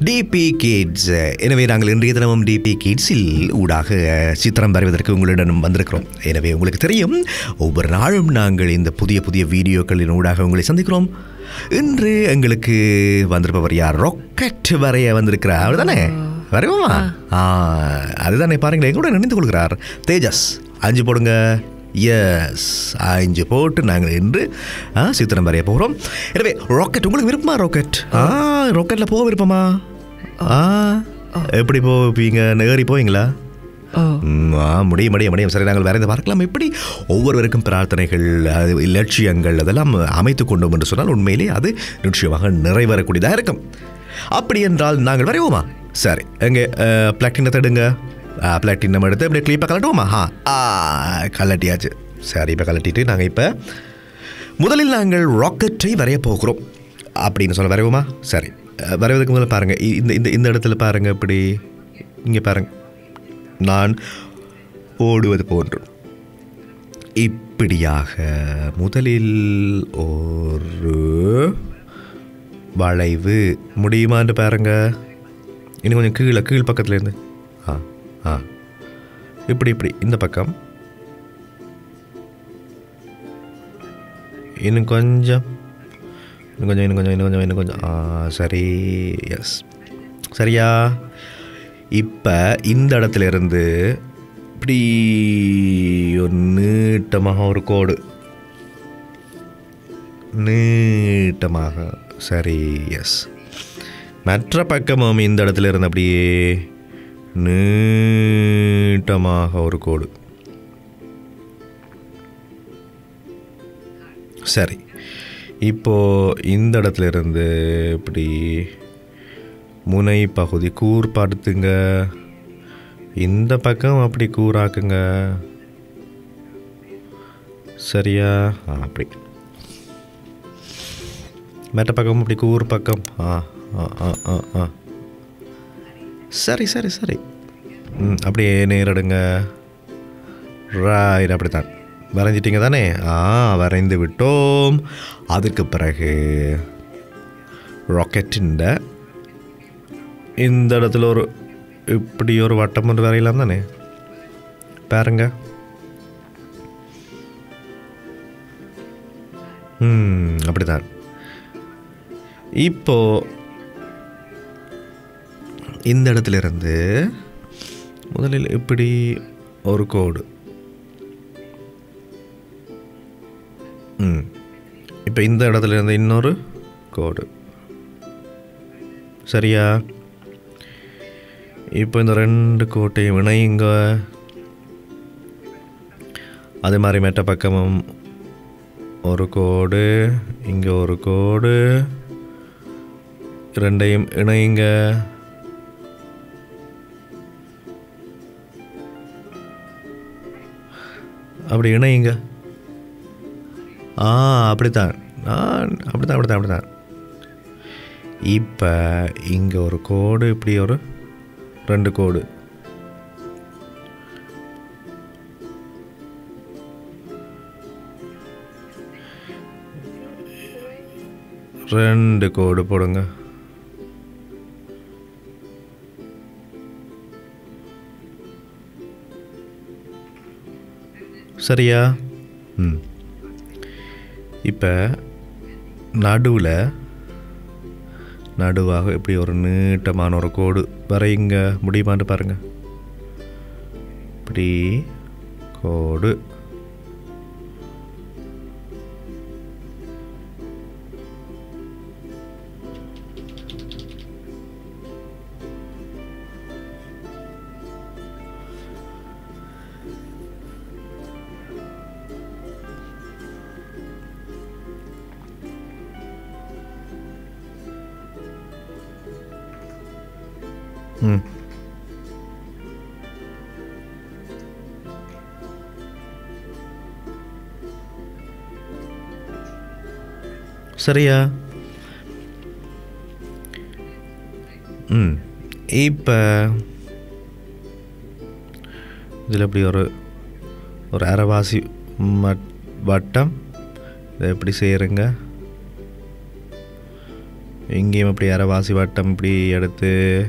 DP kids எனவே நாங்கள் இன்றைய தினமும் டிபி கிட்ஸில் ஊடாக சித்திரம் வரைவதற்கு உங்களிடம் வந்திருக்கிறோம் எனவே உங்களுக்கு தெரியும் ஒவ்வொரு நாளும் நாங்கள் இந்த புதிய புதிய வீடியோக்களின் ஊடாக உங்களை சந்திக்கிறோம் இன்று எங்களுக்கு வந்திருப்பவர் யார் ராக்கெட் வரைய வந்திருக்கிறார் அவர் தானே வரைவோமா ஆ அதுதானே பாருங்களேன் எங்கூட நினைந்து கொள்கிறார் தேஜஸ் அஞ்சு போடுங்க எஸ் அஞ்சு போட்டு நாங்கள் இன்று ஆ, சித்திரம் வரைய போகிறோம் எனவே ராக்கெட் உங்களுக்கு விருப்பமா ராக்கெட் ஆ ராக்கெட்டில் போக விருப்பமா ஆ எப்படி போவீங்க ஏறி போவீங்களா ஓ ம், ஆ முடியும் முடியும் முடியும் சரி நாங்கள் வரைந்து பார்க்கலாம் எப்படி ஒவ்வொருவருக்கும் பிரார்த்தனைகள் அது லட்சியங்கள் அதெல்லாம் அமைத்து கொண்டோம் என்று சொன்னால் உண்மையிலே அது நிச்சயமாக நிறைவேறக்கூடியதாக இருக்கும் அப்படி என்றால் நாங்கள் வரைவோமா சரி எங்கே பிளாட்டினத்தை எடுங்க பிளாட்டினம் எடுத்து அப்படியே கிளிப்பை கலட்டுவோமா ஆ ஆ கலட்டியாச்சு சரி இப்போ கலட்டிட்டு நாங்கள் இப்போ முதலில் நாங்கள் ராக்கெட்டை வரைய போகிறோம் அப்படின்னு சொல்ல வரைவோமா சரி அஹ், வரைவதற்கு முதல்ல பாருங்கள் இந்த இந்த இந்த இடத்துல பாருங்கள் இப்படி இங்கே பாருங்கள் நான் ஓடுவது போன்று இப்படியாக முதலில் ஒரு வளைவு முடியுமான்னு பாருங்க இன்னும் கொஞ்சம் கீழே கீழ் பக்கத்துல இருந்து ஆ ஆ இப்படி இப்படி இந்த பக்கம் இன்னும் கொஞ்சம் இன்னும் கொஞ்சம் இன்னும் கொஞ்சம் இன்னும் கொஞ்சம் இன்னும் கொஞ்சம் ஆ சரி எஸ் சரியா இப்போ இந்த இடத்துல இருந்து இப்படி ஒரு நீட்டமாக ஒரு கோடு நீட்டமாக சரி எஸ் மற்ற பக்கமும் இந்த இடத்துல இருந்து அப்படியே நீட்டமாக ஒரு கோடு சரி இப்போ இந்த இடத்துல இருந்து இப்படி முனை பகுதி கூர்படுத்துங்க இந்த பக்கம் அப்படி கூராக்குங்க சரியா ஆ அப்படி மற்ற பக்கம் அப்படி கூர் பக்கம் ஆ ஆ ஆ ஆ ஆ சரி சரி சரி ம் அப்படியே நேரிடுங்க ரைட் அப்படித்தான் வரைஞ்சிட்டிங்க தானே ஆ வரைந்து விட்டோம் அதுக்கு பிறகு ராக்கெட்டின் இந்த இடத்துல ஒரு இப்படி ஒரு வட்டம் ஒன்று வரையலாம் தானே பாருங்க ம் அப்படிதான் இப்போ இந்த இடத்துல இருந்து முதலில் இப்படி ஒரு கோடு ம் இப்போ இந்த இடத்துல இருந்து இன்னொரு கோடு சரியா இப்போ இந்த ரெண்டு கோட்டையும் இணையுங்க அதே மாதிரி மெட்ட பக்கமும் ஒரு கோடு இங்கே ஒரு கோடு ரெண்டையும் இணையுங்க அப்படி இணையுங்க ஆ அப்படித்தான் ஆ அப்படித்தான் அப்படித்தான் அப்படித்தான் இப்போ இங்கே ஒரு கோடு இப்படி ஒரு ரெண்டு கோடு ரெண்டு கோடு போடுங்க சரியா ம் இப்போ நடுவில் நடுவாக இப்படி ஒரு நீட்டமான ஒரு கோடு வரையுங்க முடியுமான்னு பாருங்க இப்படி கோடு ம் சரியா ம் இப்போ இதில் இப்படி ஒரு ஒரு அரைவாசி மட் வட்டம் இதை எப்படி செய்கிறங்க இங்கேயும் இப்படி அரைவாசி வட்டம் இப்படி எடுத்து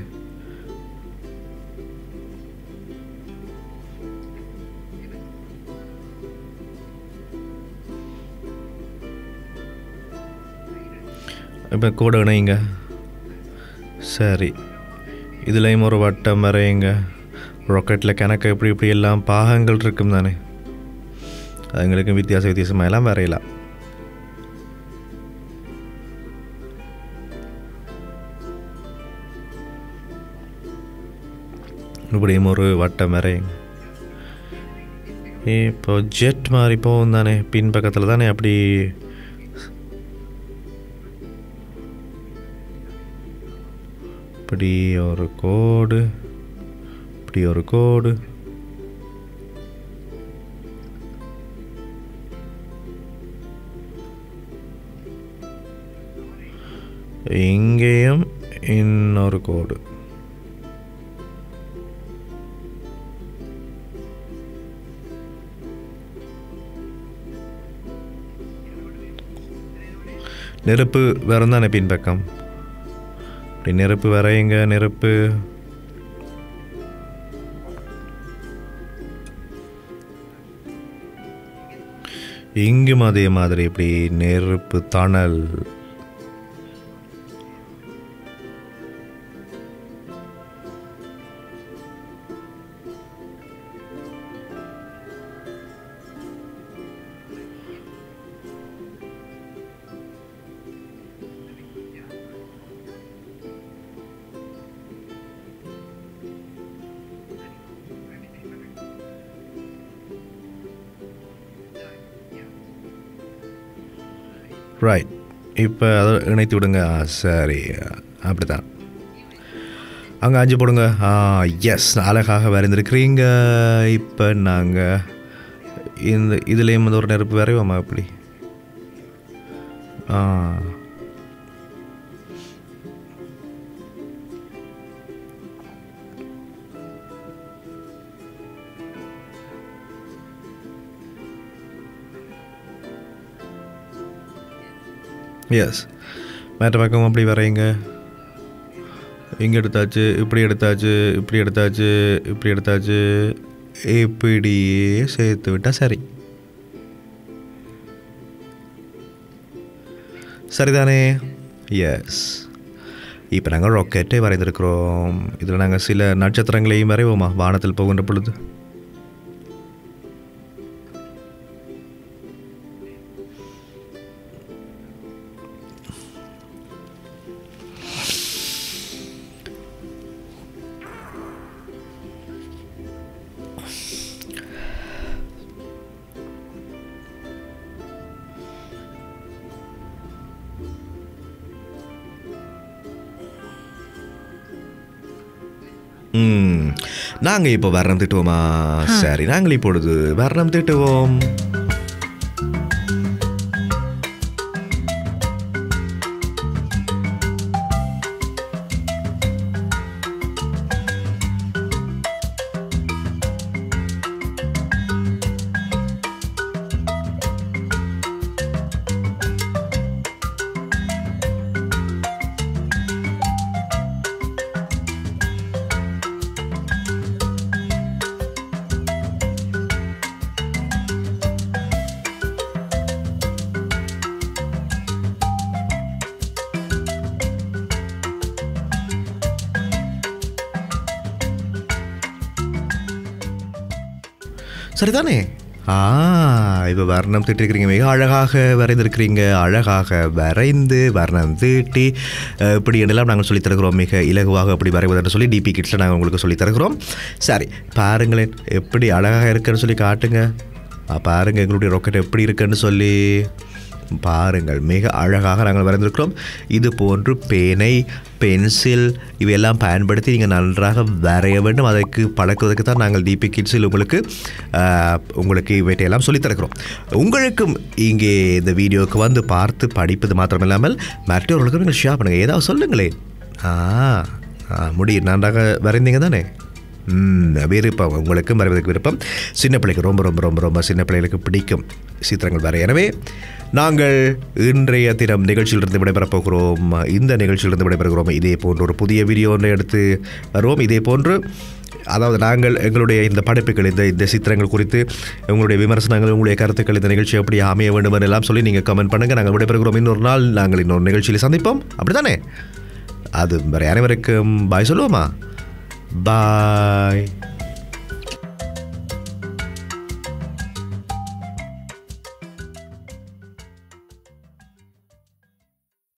இப்போ கூட இணைங்க சரி இதுலேயும் ஒரு வட்டம் வரையுங்க ராக்கெட்டில் கணக்கு இப்படி இப்படி எல்லாம் பாகங்கள் இருக்கும் தானே அதுங்களுக்கு வித்தியாச வித்தியாசமாக எல்லாம் வரையலாம் இப்படியும் ஒரு வட்டம் வரையுங்க இப்போ ஜெட் மாதிரி போகும் தானே பின்பக்கத்தில் தானே அப்படி இப்படி ஒரு கோடு இப்படி ஒரு கோடு இங்கேயும் இன்னொரு கோடு நெருப்பு வேறு தானே பின்பக்கம் இப்படி நெருப்பு வரையுங்க நெருப்பு இங்கும் அதே மாதிரி இப்படி நெருப்பு தணல் ரைட் இப்போ அதை இணைத்து விடுங்க ஆ, சரி அப்படி தான் அங்கே அஞ்சு போடுங்க ஆ எஸ் அழகாக வரைந்திருக்கிறீங்க இப்போ நாங்கள் இந்த இதுலேயும் வந்து ஒரு நெருப்பு வரைவோமா அப்படி ஆ எஸ் மற்ற பக்கம் அப்படி வரையுங்க இங்கே எடுத்தாச்சு இப்படி எடுத்தாச்சு இப்படி எடுத்தாச்சு இப்படி எடுத்தாச்சு இப்படியே சேர்த்து விட்டால் சரி சரிதானே எஸ் இப்போ நாங்கள் ராக்கெட்டை வரைந்திருக்கிறோம் இதில் நாங்கள் சில நட்சத்திரங்களையும் வரைவோமா வானத்தில் போகின்ற பொழுது ம் நாங்கள் இப்போ வர்ணம் திட்டுவோமா சரி நாங்கள் இப்பொழுது வர்ணம் திட்டுவோம் சரிதானே ஆ இப்போ வர்ணம் தீட்டிருக்கிறீங்க மிக அழகாக வரைந்திருக்கிறீங்க அழகாக வரைந்து வர்ணம் தீட்டி அஹ், இப்படி என்றெல்லாம் நாங்கள் சொல்லித் தருகிறோம் மிக இலகுவாக அப்படி வரைவதென்று சொல்லி டிபி கிட்ஸில் நாங்கள் உங்களுக்கு சொல்லித் தருகிறோம் சரி பாருங்களேன் எப்படி அழகாக இருக்குன்னு சொல்லி காட்டுங்க ஆ, பாருங்க எங்களுடைய ராக்கெட் எப்படி இருக்குன்னு சொல்லி பாருங்கள் மிக அழகாக நாங்கள் வரைந்திருக்கிறோம் இது போன்று பேனை பென்சில் இவையெல்லாம் பயன்படுத்தி நீங்கள் நன்றாக வரைய வேண்டும் அதற்கு பழக்குவதற்கு தான் நாங்கள் டிபி கிட்ஸில் உங்களுக்கு ஆஹ், உங்களுக்கு இவற்றையெல்லாம் சொல்லித் தருகிறோம் உங்களுக்கும் இங்கே இந்த வீடியோவுக்கு வந்து பார்த்து படிப்பது மாத்திரமில்லாமல் மற்றவர்களுக்கும் நீங்கள் ஷேர் பண்ணுங்கள் ஏதாவது சொல்லுங்களேன் ஆ ஆ, முடியும் நன்றாக வரைந்தீங்க தானே ம், விருப்பம் உங்களுக்கும் வரைவதற்கு விருப்பம் சின்ன பிள்ளைக்கு ரொம்ப ரொம்ப ரொம்ப ரொம்ப சின்ன பிள்ளைகளுக்கு பிடிக்கும் சித்திரங்கள் வரை எனவே நாங்கள் இன்றைய தினம் நிகழ்ச்சியிலிருந்து விடைபெறப் போகிறோம் இந்த நிகழ்ச்சியிலிருந்து விடைபெறுகிறோம் இதே போன்று ஒரு புதிய வீடியோ ஒன்றை எடுத்து வருவோம் இதே போன்று அதாவது நாங்கள் எங்களுடைய இந்த படைப்புகள் இந்த இந்த சித்திரங்கள் குறித்து உங்களுடைய விமர்சனங்கள் உங்களுடைய கருத்துக்கள் இந்த நிகழ்ச்சி எப்படி அமைய வேண்டும் என்று எல்லாம் சொல்லி நீங்கள் கமெண்ட் பண்ணுங்கள் நாங்கள் விடைபெறுகிறோம் இன்னொரு நாள் நாங்கள் இன்னொரு நிகழ்ச்சியில் சந்திப்போம் அப்படிதானே அது வரை அனைவருக்கும் பாய் சொல்லுவோமா பாய்